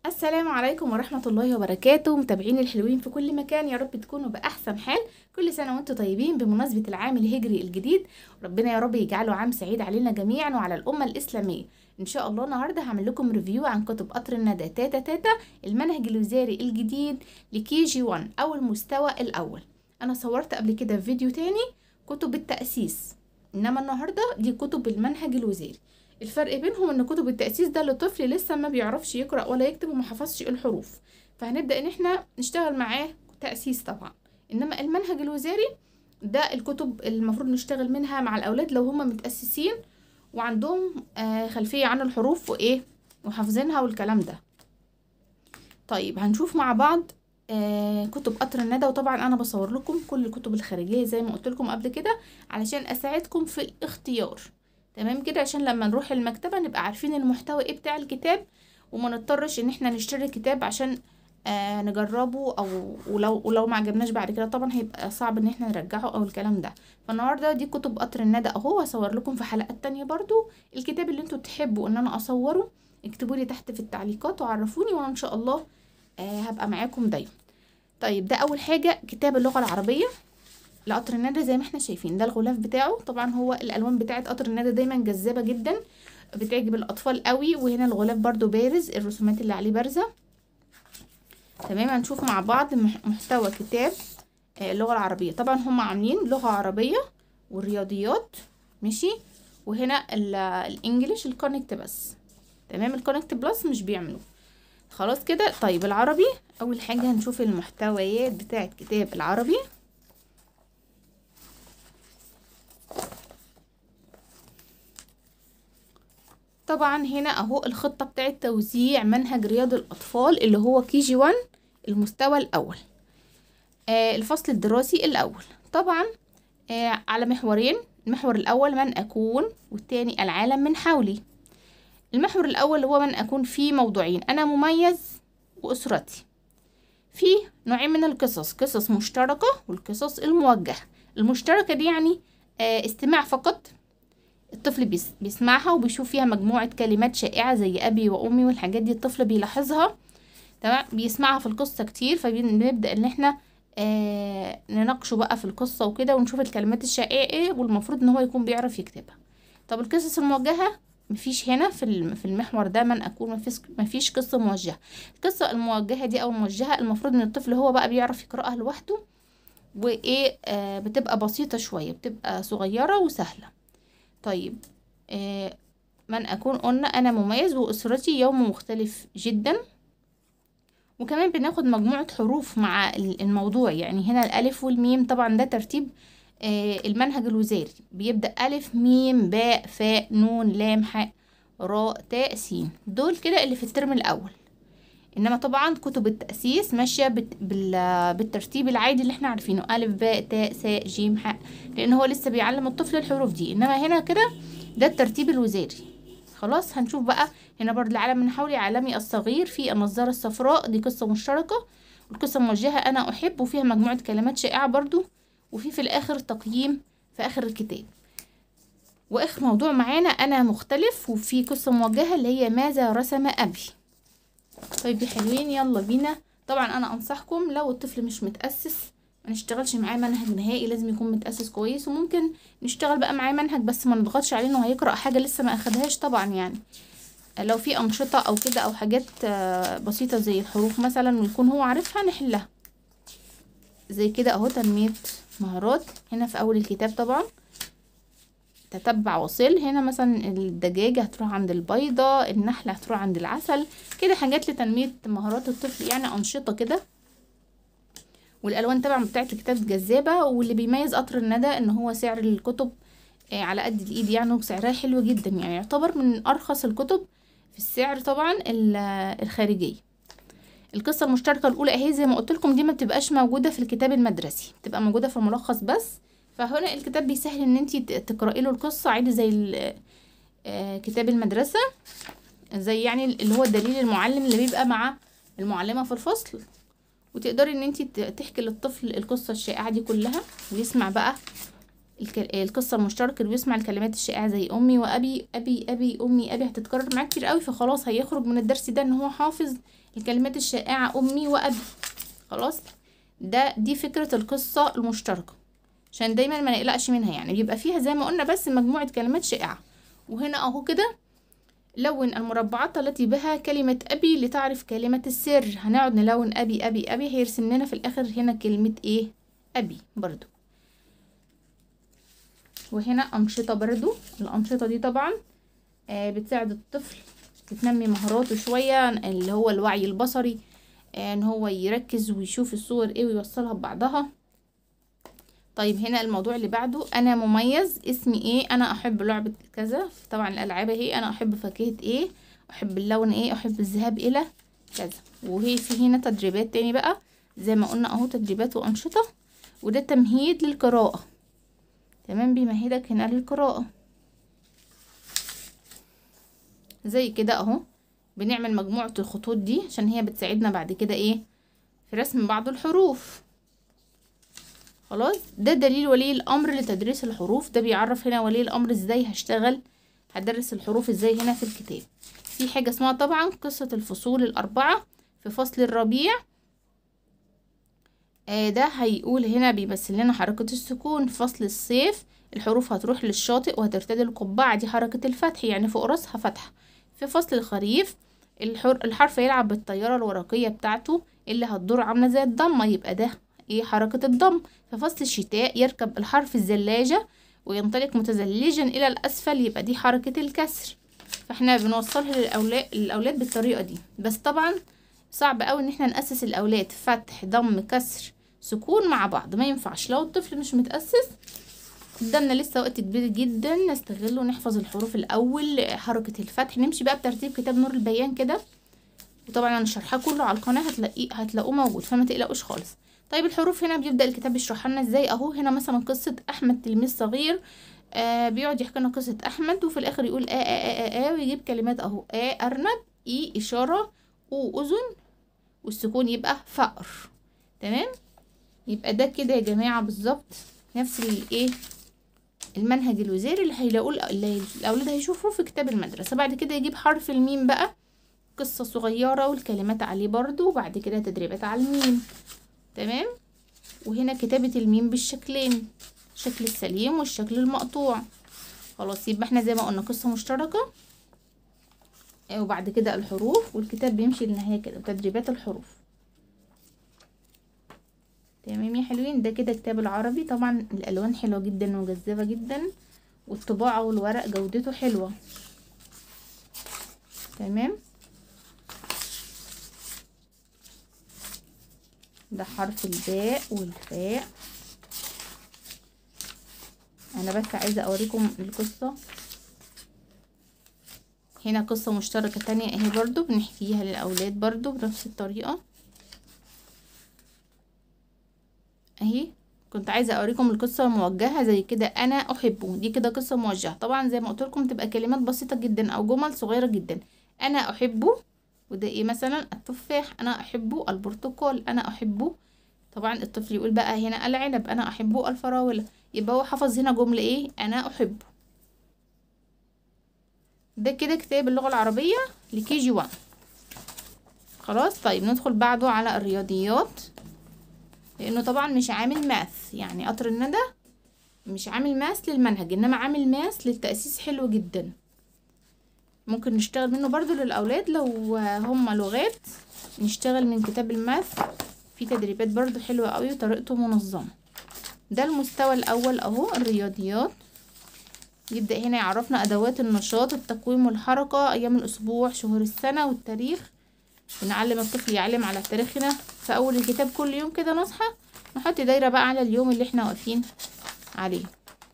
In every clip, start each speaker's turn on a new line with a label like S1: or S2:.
S1: السلام عليكم ورحمة الله وبركاته متابعين الحلوين في كل مكان يا رب تكونوا بأحسن حال كل سنة وانتم طيبين بمناسبة العام الهجري الجديد ربنا يا رب يجعله عام سعيد علينا جميعا وعلى الأمة الإسلامية إن شاء الله النهاردة هعمل لكم ريفيو عن كتب قطر الندى تاتا تاتا المنهج الوزاري الجديد لكي جي 1 أو المستوى الأول أنا صورت قبل كده في فيديو تاني كتب التأسيس إنما النهاردة دي كتب المنهج الوزاري الفرق بينهم ان كتب التأسيس ده لطفل لسه ما بيعرفش يقرأ ولا يكتب وما حفظش الحروف فهنبدأ ان احنا نشتغل معاه تأسيس طبعا انما المنهج الوزاري ده الكتب المفروض نشتغل منها مع الاولاد لو هم متأسسين وعندهم آه خلفية عن الحروف وايه وحافظينها والكلام ده طيب هنشوف مع بعض آه كتب قطر الندى وطبعا انا بصور لكم كل الكتب الخارجية زي ما قلت لكم قبل كده علشان اساعدكم في الاختيار تمام كده عشان لما نروح المكتبة نبقى عارفين المحتوى ايه بتاع الكتاب وما نضطرش ان احنا نشتري الكتاب عشان آه نجربه او ولو ولو ما عجبناش بعد كده طبعا هيبقى صعب ان احنا نرجعه او الكلام ده فالنهارده دي كتب قطر الندى اهو هصور لكم في حلقات تانية برضو الكتاب اللي انتوا تحبوا ان انا اصوره اكتبوا لي تحت في التعليقات وعرفوني وانا ان شاء الله آه هبقى معاكم دايما طيب ده اول حاجة كتاب اللغة العربية لقطر الندى زي ما احنا شايفين ده الغلاف بتاعه طبعا هو الالوان بتاعه قطر الندى دايما جذابه جدا بتعجب الاطفال قوي وهنا الغلاف برضو بارز الرسومات اللي عليه بارزه تمام هنشوف مع بعض محتوى كتاب اللغه العربيه طبعا هم عاملين لغه عربيه والرياضيات ماشي وهنا الانجليش الكونكت بس تمام الكونكت بلس مش بيعملوا خلاص كده طيب العربي اول حاجه هنشوف المحتويات بتاعه كتاب العربي طبعا هنا اهو الخطة بتاعة توزيع منهج رياض الأطفال اللي هو كي جي 1 المستوى الأول آه الفصل الدراسي الأول طبعا آه على محورين المحور الأول من أكون والتاني العالم من حولي المحور الأول هو من أكون فيه موضوعين أنا مميز وأسرتي في نوعين من القصص قصص مشتركة والقصص الموجهة المشتركة دي يعني آه استماع فقط الطفل بيسمعها وبيشوف فيها مجموعة كلمات شائعة زي أبي وأمي والحاجات دي الطفل بيلاحظها تمام بيسمعها في القصة كتير فبنبدأ إن احنا آه نناقشه بقى في القصة وكده ونشوف الكلمات الشائعة ايه والمفروض إن هو يكون بيعرف يكتبها طب القصص الموجهة مفيش هنا في في المحور ده من أكون مفيش, مفيش قصة موجهة القصة الموجهة دي أو الموجهة المفروض إن الطفل هو بقى بيعرف يقرأها لوحده وإيه آه بتبقى بسيطة شوية بتبقى صغيرة وسهلة طيب آه من أكون قلنا أنا مميز وأسرتي يوم مختلف جدا وكمان بناخد مجموعة حروف مع الموضوع يعني هنا الألف والميم طبعا ده ترتيب آه المنهج الوزاري بيبدأ ألف ميم باء فاء نون لام حاء راء تاء سين دول كده اللي في الترم الأول انما طبعا كتب التأسيس ماشية بالترتيب العادي اللي احنا عارفينه ألف باء تاء ساء جيم حاء لأن هو لسه بيعلم الطفل الحروف دي انما هنا كده ده الترتيب الوزاري خلاص هنشوف بقى هنا برضه العالم من حولي عالمي الصغير في النظارة الصفراء دي قصة مشتركة والقصة موجهة أنا أحب وفيها مجموعة كلمات شائعة برضو وفي في الآخر تقييم في آخر الكتاب وآخر موضوع معانا أنا مختلف وفي قصة موجهة اللي هي ماذا رسم أبي طيب يا حلوين يلا بينا طبعا انا انصحكم لو الطفل مش متاسس ما نشتغلش معاه منهج نهائي لازم يكون متاسس كويس وممكن نشتغل بقى معاه منهج بس ما نضغطش عليه انه هيقرا حاجه لسه ما اخدهاش طبعا يعني لو في انشطه او كده او حاجات بسيطه زي الحروف مثلا ويكون هو عارفها نحلها زي كده اهو تنميه مهارات هنا في اول الكتاب طبعا تتبع وصل هنا مثلا الدجاجة هتروح عند البيضة النحلة هتروح عند العسل كده حاجات لتنمية مهارات الطفل يعني أنشطة كده والألوان طبعا بتاعت الكتاب جذابة واللي بيميز قطر الندى ان هو سعر الكتب على قد الإيد يعني وسعرها حلو جدا يعني يعتبر من أرخص الكتب في السعر طبعا الخارجية القصة المشتركة الأولى اهي زي ما قلت لكم دي ما بتبقاش موجودة في الكتاب المدرسي بتبقى موجودة في الملخص بس فهنا الكتاب بيسهل ان انتي تقرأي له القصة عادي زي كتاب المدرسة زي يعني اللي هو الدليل المعلم اللي بيبقى مع المعلمة في الفصل وتقدري ان انتي تحكي للطفل القصة الشائعة دي كلها ويسمع بقى الك- القصة المشتركة اللي بيسمع الكلمات الشائعة زي أمي وأبي أبي أبي أمي أبي هتتكرر معاه كتير قوي فخلاص هيخرج من الدرس ده إن هو حافظ الكلمات الشائعة أمي وأبي خلاص ده دي فكرة القصة المشتركة عشان دايما ما نقلقش منها يعني بيبقى فيها زي ما قلنا بس مجموعة كلمات شائعة وهنا اهو كده لون المربعات التي بها كلمة أبي لتعرف كلمة السر هنقعد نلون أبي أبي أبي هيرسم لنا في الآخر هنا كلمة إيه أبي برضو وهنا أنشطة برضو الأنشطة دي طبعا آه بتساعد الطفل تنمي مهاراته شوية اللي هو الوعي البصري آه ان هو يركز ويشوف الصور ايه ويوصلها ببعضها طيب هنا الموضوع اللي بعده انا مميز اسمي ايه انا احب لعبة كذا طبعا الالعاب اهي انا احب فاكهة ايه احب اللون ايه احب الذهاب الى كذا وهي في هنا تدريبات تاني بقى زي ما قلنا اهو تدريبات وانشطة وده تمهيد للقراءة تمام بيمهدك هنا للقراءة زي كده اهو بنعمل مجموعة الخطوط دي عشان هي بتساعدنا بعد كده ايه في رسم بعض الحروف خلاص ده دليل ولي الامر لتدريس الحروف ده بيعرف هنا ولي الامر ازاي هشتغل هدرس الحروف ازاي هنا في الكتاب في حاجة اسمها طبعا قصة الفصول الاربعة في فصل الربيع آه ده هيقول هنا بيمثل لنا حركة السكون في فصل الصيف الحروف هتروح للشاطئ وهترتدي القبعة دي حركة الفتح يعني فوق راسها فتحة في فصل الخريف الحر... الحرف يلعب بالطيارة الورقية بتاعته اللي هتدور عاملة زي الضمة يبقى ده ايه حركة الضم في فصل الشتاء يركب الحرف الزلاجة وينطلق متزلجا إلى الأسفل يبقى دي حركة الكسر فاحنا بنوصلها للأولاد, للأولاد بالطريقة دي بس طبعا صعب قوي ان احنا نأسس الأولاد فتح ضم كسر سكون مع بعض ما ينفعش لو الطفل مش متأسس قدامنا لسه وقت كبير جدا نستغله ونحفظ الحروف الاول حركه الفتح نمشي بقى بترتيب كتاب نور البيان كده وطبعا انا شرحاه كله على القناه هتلاقيه هتلاقوه موجود فما تقلقوش خالص طيب الحروف هنا بيبدا الكتاب يشرحها لنا ازاي اهو هنا مثلا قصه احمد تلميذ صغير آه بيقعد يحكي لنا قصه احمد وفي الاخر يقول آ آ آ آ ويجيب كلمات اهو آ ارنب اي اشاره او اذن والسكون يبقى فأر تمام يبقى ده كده يا جماعه بالظبط نفس الايه المنهج الوزاري اللي هيلاقوه اللي الاولاد هيشوفوه في كتاب المدرسه بعد كده يجيب حرف الميم بقى قصه صغيره والكلمات عليه برضو وبعد كده تدريبات على الميم تمام وهنا كتابه الميم بالشكلين الشكل السليم والشكل المقطوع خلاص يبقى احنا زي ما قلنا قصه مشتركه وبعد كده الحروف والكتاب بيمشي للنهايه كده وتدريبات الحروف تمام يا حلوين ده كده كتاب العربي طبعا الالوان حلوه جدا وجذابه جدا والطباعه والورق جودته حلوه تمام ده حرف الباء والفاء انا بس عايزه اوريكم القصه هنا قصه مشتركه تانية اهي برضو بنحكيها للاولاد برضو بنفس الطريقه اهي كنت عايزه اوريكم القصه الموجهه زي كده انا احبه دي كده قصه موجهه طبعا زي ما قلت لكم تبقى كلمات بسيطه جدا او جمل صغيره جدا انا احبه وده ايه مثلا التفاح انا احبه البرتقال انا احبه طبعا الطفل يقول بقى هنا العنب انا احبه الفراوله يبقى هو حفظ هنا جمله ايه انا احبه ده كده كتاب اللغه العربيه لكي جي 1 خلاص طيب ندخل بعده على الرياضيات لانه طبعا مش عامل ماث يعني قطر الندى مش عامل ماث للمنهج انما عامل ماث للتأسيس حلو جدا ممكن نشتغل منه برضو للأولاد لو هم لغات نشتغل من كتاب الماث في تدريبات برضو حلوة قوي وطريقته منظمة ده المستوى الأول أهو الرياضيات يبدأ هنا يعرفنا أدوات النشاط التقويم والحركة أيام الأسبوع شهور السنة والتاريخ ونعلم الطفل يعلم على التاريخ هنا في أول الكتاب كل يوم كده نصحى نحط دايرة بقى على اليوم اللي احنا واقفين عليه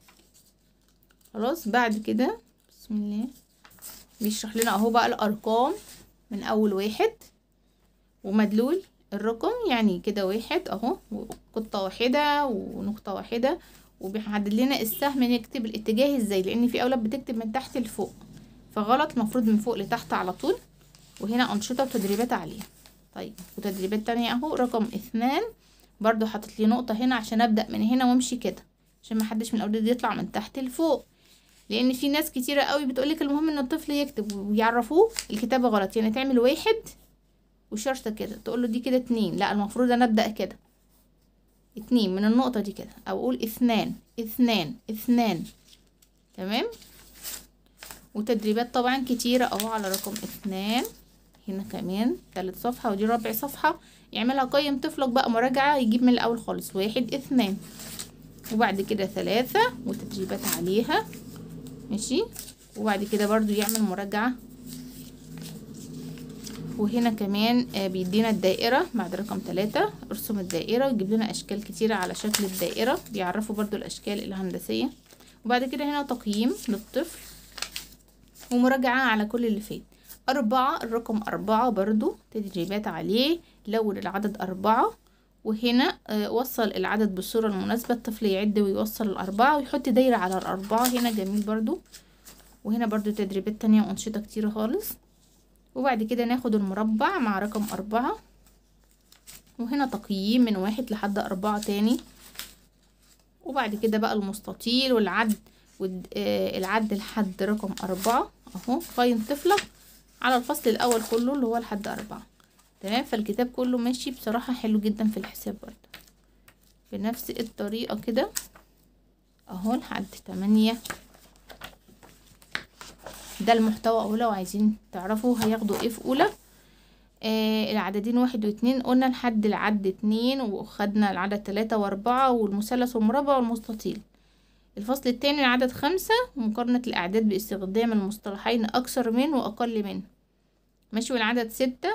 S1: خلاص بعد كده بسم الله بيشرح لنا اهو بقى الارقام من اول واحد ومدلول الرقم يعني كده واحد اهو قطة واحدة ونقطة واحدة وبيحدد لنا السهم نكتب الاتجاه ازاي لان في اولاد بتكتب من تحت لفوق فغلط المفروض من فوق لتحت على طول وهنا انشطة وتدريبات عليها طيب وتدريبات تانية اهو رقم اثنان برضو حاطط لي نقطة هنا عشان ابدأ من هنا وامشي كده عشان ما حدش من الاولاد يطلع من تحت لفوق لان في ناس كتيره قوي بتقولك المهم ان الطفل يكتب ويعرفوه الكتابه غلط يعني تعمل واحد وشرطه كده تقول له دي كده اتنين لا المفروض انا ابدا كده اتنين من النقطه دي كده او اقول اثنان اثنان اثنان تمام وتدريبات طبعا كتيرة اهو على رقم اثنان هنا كمان تالت صفحة ودي رابع صفحة يعملها قيم طفلك بقى مراجعة يجيب من الأول خالص واحد اثنان وبعد كده ثلاثة وتدريبات عليها ماشي وبعد كده برضو يعمل مراجعة وهنا كمان آه، بيدينا الدائرة بعد رقم ثلاثة ارسم الدائرة ويجيب لنا أشكال كتيرة على شكل الدائرة بيعرفوا برضو الأشكال الهندسية وبعد كده هنا تقييم للطفل ومراجعة على كل اللي فات أربعة الرقم أربعة برضو تدريبات عليه لون العدد أربعة وهنا آه، وصل العدد بالصورة المناسبة الطفل يعد ويوصل الأربعة ويحط دايرة على الأربعة هنا جميل برضو وهنا برضو تدريبات تانية وأنشطة كتيرة خالص وبعد كده ناخد المربع مع رقم أربعة وهنا تقييم من واحد لحد أربعة تاني وبعد كده بقى المستطيل والعد والعد لحد رقم أربعة أهو قيم طفلك على الفصل الأول كله اللي هو لحد أربعة تمام فالكتاب كله ماشي بصراحة حلو جدا في الحساب برضه بنفس الطريقة كده أهو لحد تمانية ده المحتوى أولى وعايزين تعرفوا هياخدوا ايه في أولى آه العددين واحد واتنين قلنا لحد العد اتنين وخدنا العدد تلاتة واربعة والمثلث والمربع والمستطيل الفصل التاني العدد خمسة ومقارنة الأعداد باستخدام المصطلحين أكثر من وأقل من ماشي والعدد ستة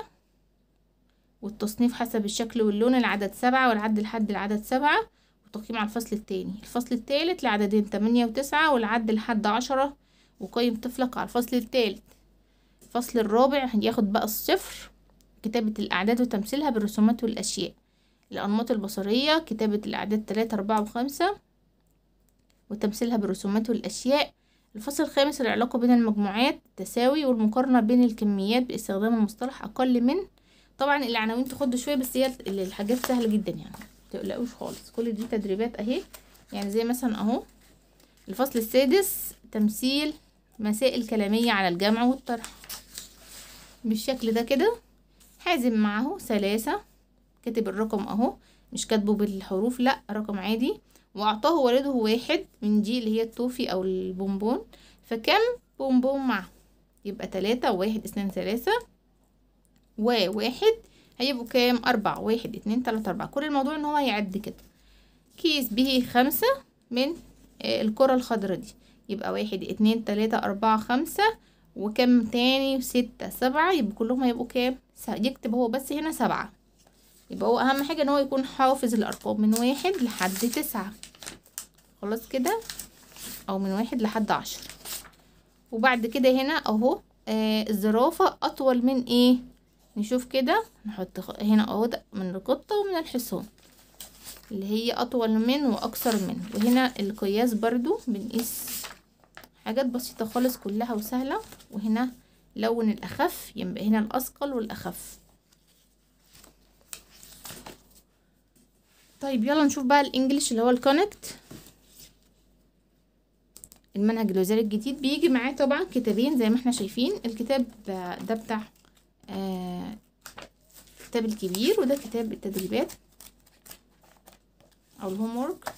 S1: والتصنيف حسب الشكل واللون العدد سبعة والعد لحد العدد سبعة وتقييم على الفصل التاني الفصل التالت لعددين تمانية وتسعة والعد لحد عشرة وقيم طفلك على الفصل التالت الفصل الرابع هياخد بقى الصفر كتابة الأعداد وتمثيلها بالرسومات والأشياء الأنماط البصرية كتابة الأعداد تلاتة أربعة وخمسة وتمثيلها بالرسومات والأشياء الفصل الخامس العلاقة بين المجموعات التساوي والمقارنة بين الكميات باستخدام المصطلح أقل من طبعا العناوين تخض شوية بس هي الحاجات سهلة جدا يعني متقلقوش خالص كل دي تدريبات اهي يعني زي مثلا اهو الفصل السادس تمثيل مسائل كلامية على الجمع والطرح بالشكل ده كده حازم معه ثلاثة كاتب الرقم اهو مش كاتبه بالحروف لا رقم عادي واعطاه والده واحد من دي اللي هي التوفي او البونبون فكم بونبون معه يبقى تلاتة وواحد اثنين ثلاثة وواحد هيبقوا كام أربعة واحد اتنين تلاتة أربعة كل الموضوع ان هو يعد كده كيس به خمسة من آه، الكرة الخضراء دي يبقى واحد اتنين تلاتة أربعة خمسة وكم تاني ستة سبعة يبقى كلهم هيبقوا كام س- يكتب هو بس هنا سبعة يبقى هو أهم حاجة ان هو يكون حافظ الأرقام من واحد لحد تسعة خلاص كده أو من واحد لحد عشرة وبعد كده هنا اهو آه الزرافة أطول من ايه نشوف كده نحط خ- هنا اهو ده من القطة ومن الحصان اللي هي أطول من وأقصر من وهنا القياس برضو بنقيس حاجات بسيطة خالص كلها وسهلة وهنا لون الأخف يبقى هنا الأثقل والأخف طيب يلا نشوف بقى الإنجليش اللي هو الكونكت المنهج الوزاري الجديد بيجي معاه طبعا كتابين زي ما احنا شايفين الكتاب ده بتاع آه الكتاب الكبير وده كتاب التدريبات او الهوم وورك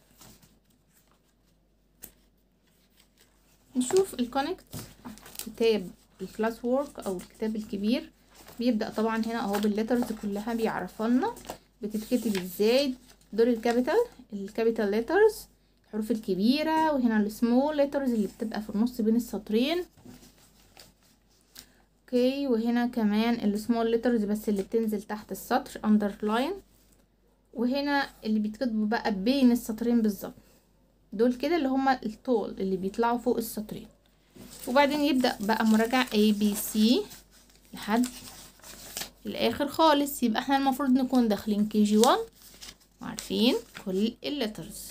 S1: نشوف الكونكت كتاب الكلاس وورك او الكتاب الكبير بيبدأ طبعا هنا اهو بالليترز كلها بيعرفها لنا بتتكتب ازاي دول الكابيتال الكابيتال ليترز الحروف الكبيرة وهنا السمول ليترز اللي بتبقى في النص بين السطرين اوكي وهنا كمان السمول ليترز بس اللي بتنزل تحت السطر underline وهنا اللي بيتكتبوا بقى بين السطرين بالظبط دول كده اللي هما الطول اللي بيطلعوا فوق السطرين وبعدين يبدأ بقى مراجعة A B C لحد الآخر خالص يبقى احنا المفروض نكون داخلين كي جي 1 وعارفين كل الليترز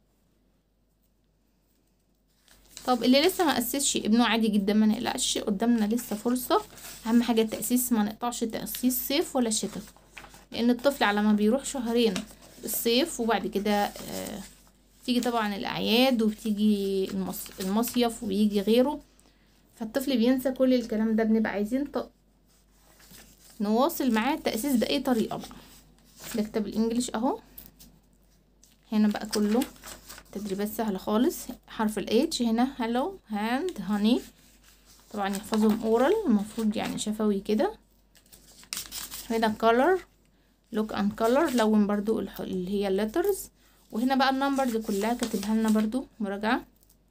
S1: طب اللي لسه ما اسسش ابنه عادي جدا ما نقلقش قدامنا لسه فرصة اهم حاجة التأسيس ما نقطعش تأسيس صيف ولا شتاء لان الطفل على ما بيروح شهرين الصيف وبعد كده آه بتيجي طبعا الاعياد وبتيجي المص... المصيف ويجي غيره فالطفل بينسى كل الكلام ده بنبقى عايزين ط... نواصل معاه التأسيس بأي طريقة بقى ده كتاب الانجليش اهو هنا بقى كله تدريبات سهلة خالص حرف ال H هنا hello hand honey طبعا يحفظهم اورال المفروض يعني شفوي كده هنا color look and color لون برضو الح- اللي هي الليترز وهنا بقى النمبرز كلها كاتبها لنا برضو مراجعة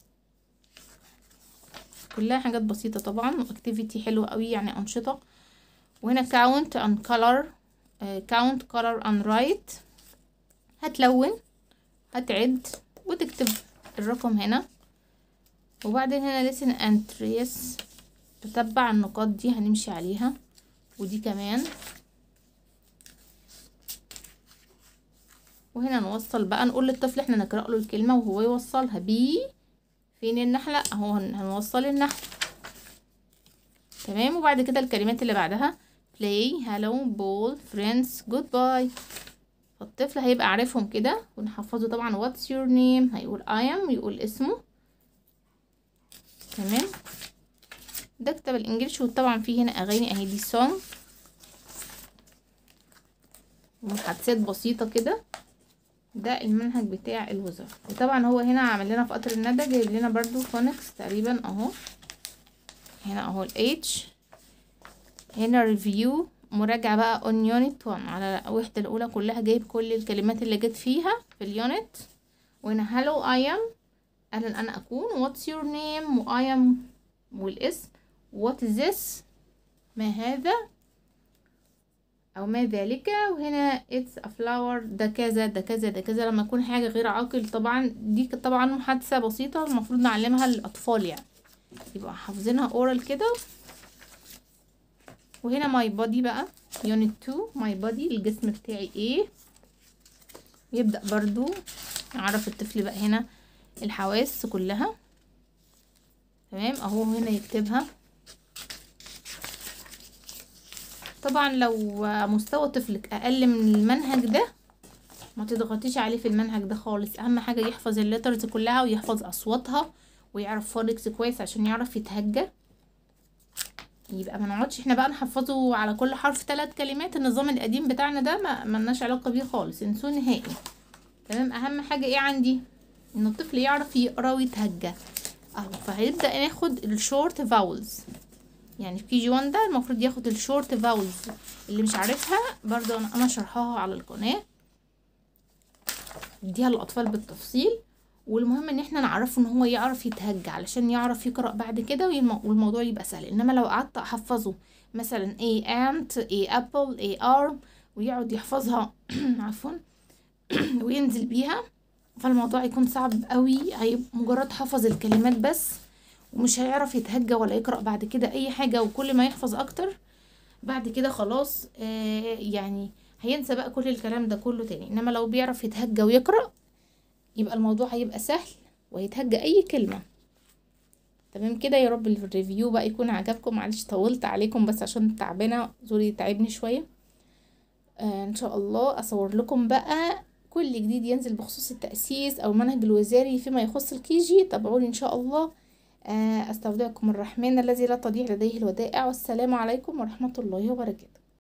S1: كلها حاجات بسيطة طبعا واكتيفيتي حلوة قوي يعني أنشطة وهنا count and color آه، count color and write هتلون هتعد وتكتب الرقم هنا وبعدين هنا listen and trace تتبع النقاط دي هنمشي عليها ودي كمان وهنا نوصل بقى نقول للطفل احنا نقرأ له الكلمة وهو يوصلها بي فين النحلة اهو هن- هنوصل النحلة تمام وبعد كده الكلمات اللي بعدها play hello ball friends goodbye فالطفل هيبقى عارفهم كده ونحفظه طبعا what's your name هيقول I am ويقول اسمه تمام ده كتاب الانجليش وطبعا فيه هنا اغاني اهي دي song ومحادثات بسيطة كده ده المنهج بتاع الوزارة وطبعا هو هنا عامل لنا في قطر الندى جايب لنا برضو فونكس تقريبا اهو هنا اهو ال H هنا ريفيو مراجعة بقى on unit 1 على الوحدة الأولى كلها جايب كل الكلمات اللي جت فيها في اليونت وهنا hello I am أهلا أنا أكون what's your name و I am والاسم what is this ما هذا أو ما ذلك وهنا it's a flower ده كذا ده كذا ده كذا لما يكون حاجة غير عاقل طبعا دي طبعا محادثة بسيطة المفروض نعلمها للأطفال يعني يبقى حافظينها oral كده وهنا ماي بودي بقى يونت 2 ماي بودي الجسم بتاعي ايه يبدأ برضو يعرف الطفل بقى هنا الحواس كلها تمام اهو هنا يكتبها طبعا لو مستوى طفلك اقل من المنهج ده ما تضغطيش عليه في المنهج ده خالص اهم حاجة يحفظ الليترز كلها ويحفظ اصواتها ويعرف فونكس كويس عشان يعرف يتهجى يبقى ما نقعدش احنا بقى نحفظه على كل حرف ثلاث كلمات النظام القديم بتاعنا ده ما ملناش علاقة بيه خالص انسوه نهائي تمام اهم حاجة ايه عندي ان الطفل يعرف يقرا ويتهجى اهو فهيبدأ ناخد الشورت فاولز يعني في كي جي 1 ده المفروض ياخد الشورت فاولز اللي مش عارفها برضه انا انا شرحها على القناة اديها للاطفال بالتفصيل والمهم ان احنا نعرفه ان هو يعرف يتهجى علشان يعرف يقرأ بعد كده ويم- والموضوع يبقى سهل انما لو قعدت احفظه مثلا ايه ant ايه apple ايه arm ويقعد يحفظها عفوا وينزل بيها فالموضوع يكون صعب قوي هيبقى مجرد حفظ الكلمات بس ومش هيعرف يتهجى ولا يقرأ بعد كده اي حاجة وكل ما يحفظ اكتر بعد كده خلاص آه يعني هينسى بقى كل الكلام ده كله تاني انما لو بيعرف يتهجى ويقرأ يبقى الموضوع هيبقى سهل ويتهجى اي كلمة تمام كده يا رب الريفيو بقى يكون عجبكم معلش طولت عليكم بس عشان تعبانة زوري تعبني شوية آه ان شاء الله اصور لكم بقى كل جديد ينزل بخصوص التأسيس او المنهج الوزاري فيما يخص الكيجي تابعوني ان شاء الله آه استودعكم الرحمن الذي لا تضيع لديه الودائع والسلام عليكم ورحمة الله وبركاته